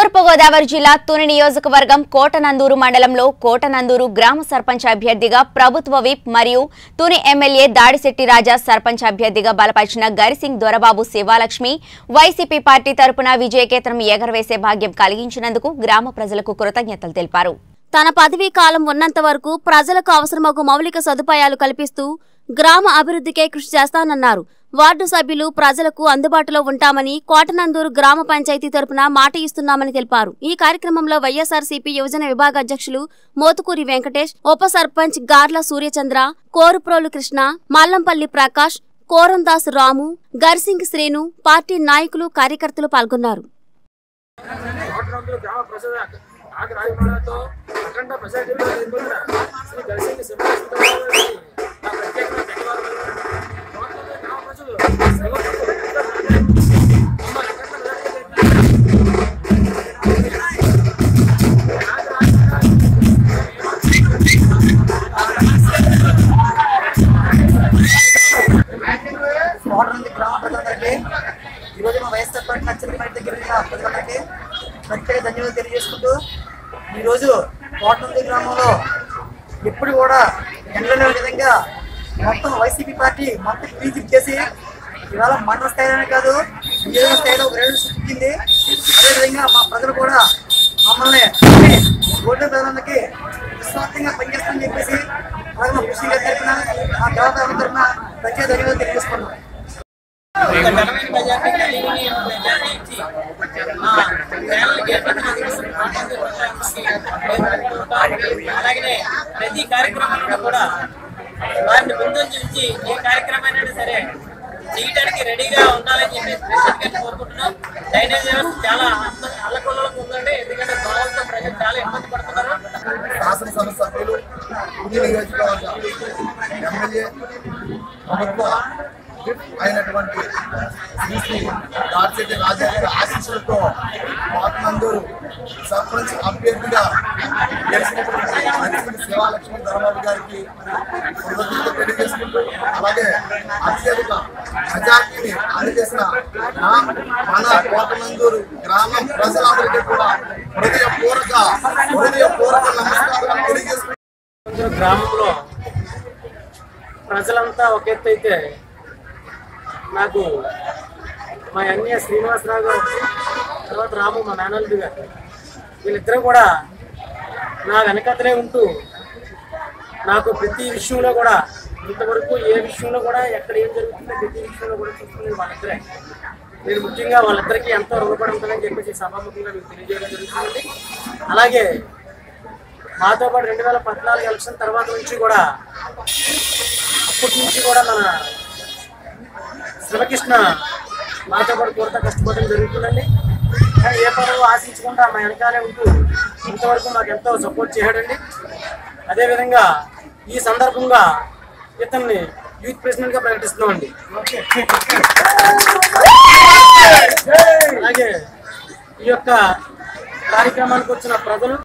తూర్పుగోదావరి జిల్లా తుని నియోజకవర్గం కోటనందూరు మండలంలో కోటనందూరు గ్రామ సర్పంచ్ అభ్యర్థిగా ప్రభుత్వ విప్ మరియు తుని ఎమ్మెల్యే దాడిశెట్టి రాజా సర్పంచ్ అభ్యర్థిగా బలపరిచిన గరిసింగ్ దొరబాబు శివాలక్ష్మి వైసీపీ పార్టీ తరపున విజయకేతనం ఎగరవేసే భాగ్యం కలిగించినందుకు గ్రామ ప్రజలకు కృతజ్ఞతలు తెలిపారు తన పదవీ కాలం ఉన్నంత వరకు ప్రజలకు అవసరమగు మౌలిక సదుపాయాలు కల్పిస్తూ గ్రామ అభివృద్ధికే కృషి చేస్తానన్నారు వార్డు సభ్యులు ప్రజలకు అందుబాటులో ఉంటామని కోటనందూరు గ్రామ పంచాయతీ తరపున మాట ఇస్తున్నామని తెలిపారు ఈ కార్యక్రమంలో వైఎస్ఆర్సీపీ యువజన విభాగ అధ్యక్షులు మోతుకూరి వెంకటేష్ ఉప సర్పంచ్ గార్ల సూర్యచంద్ర కోరుప్రోలు కృష్ణ మల్లంపల్లి ప్రకాష్ కోరందాస్ రాము గర్సింగ్ శ్రేణు పార్టీ నాయకులు కార్యకర్తలు పాల్గొన్నారు కోటరంగులు గ్రామ ప్రజల ఆగి రాజమాలతో అఖండ ప్రజాజీవితం నిర్మించిన శ్రీ గరిసింగి సింహాసనం గారికి నా ప్రత్యేకమైన ధన్యవాదాలు కోటరంగుల గ్రామ ప్రజలు శ్రీమంతులకు ఎంతో సహకరించి మమ్మల్ని అఖండ ప్రజాజీవితం మోడల్ గ్రామ ప్రజలందరికీ ఈరోజు మా వైఎస్ఆర్ పార్టీ నచ్చని పార్టీ దగ్గర ఉన్న ప్రజలందరికీ ప్రత్యేక ధన్యవాదాలు తెలియజేసుకుంటూ ఈరోజు కోటనంది గ్రామంలో ఎప్పుడు కూడా ఎండలేని విధంగా మొత్తం వైసీపీ పార్టీ మొత్తం క్లీన్ చేసి ఇవాళ మండల స్థాయిలోనే కాదు నియోజక స్థాయిలో ఒక రేడు సృష్టించింది అదేవిధంగా మా ప్రజలు కూడా మమ్మల్ని ఓట్ల ప్రజలందరికీ నిస్వార్థంగా పనిచేస్తామని చెప్పేసి అలాగే మా కృషి గారి తరఫున మా దేవత తరఫున ప్రత్యేక ధన్యవాదాలు తెలియజేసుకున్నాం ఒక ఘనమైన మెజార్టీ కలిగి మెజార్టీ ఇచ్చి మా ఛానల్కి అలాగే ప్రతి కార్యక్రమంలో కూడా వారిని ముందంజ ఉంచి ఏ కార్యక్రమైనా సరే చేయడానికి రెడీగా ఉండాలని చెప్పి ప్రెసిడెంట్ గారిని కోరుకుంటున్నాం డ్రైనేజ్ వ్యవస్థ చాలా అల్ల- అల్లకొల్లలకు ఉందండి ఎందుకంటే దోమలతో ప్రజలు చాలా ఇబ్బంది పడుతున్నారు శాసనసభ సభ్యులు పుణ్య నియోజకవర్గ ఎమ్మెల్యే ప్రభుత్వ విప్ అయినటువంటి శ్రీ శ్రీ దాడిశెట్టి రాజా గారి ఆశీస్సులతో పాతనందూరు సర్పంచ్ అభ్యర్థిగా గెలిచినటువంటి లక్ష్మీ శివాలక్ష్మి ధర్మబాబు గారికి కృతజ్ఞతలు తెలియజేసుకుంటూ అలాగే అత్యధిక మెజార్టీని అందజేసిన నా మన కోటనందూరు గ్రామం ప్రజలందరికీ కూడా హృదయపూర్వక హృదయపూర్వక నమస్కారాలు తెలియజేసుకుంటూ కొంచెం గ్రామంలో ప్రజలంతా ఒక ఎత్తు అయితే నాకు మా అన్నయ్య శ్రీనివాసరావు గారు తర్వాత రాము మా మేనల్లుడు గారు వీళ్ళిద్దరూ కూడా నా వెనకతలే ఉంటూ నాకు ప్రతి విషయంలో కూడా ఇంతవరకు ఏ విషయంలో కూడా ఎక్కడ ఏం జరుగుతుందో ప్రతి విషయంలో కూడా చూసుకునేది వాళ్ళిద్దరే నేను ముఖ్యంగా వాళ్ళిద్దరికీ ఎంతో రుణపడి ఉంటుందని చెప్పేసి సభాముఖంగా మీకు తెలియజేయడం జరుగుతుంది అలాగే మాతో పాటు రెండు వేల పద్నాలుగు ఎలక్షన్ తర్వాత నుంచి కూడా అప్పటి నుంచి కూడా మన శివకృష్ణ మాతో పాటు పూర్త కష్టపడడం జరుగుతుందండి కానీ ఏ పదవి ఆశించకుండా మా వెనకాలే ఉంటూ ఇంతవరకు మాకు ఎంతో సపోర్ట్ చేయడండి అదేవిధంగా ఈ సందర్భంగా ఇతన్ని యూత్ ప్రెసిడెంట్ గా ప్రకటిస్తున్నామండి అలాగే ఈ యొక్క కార్యక్రమానికి వచ్చిన ప్రజలు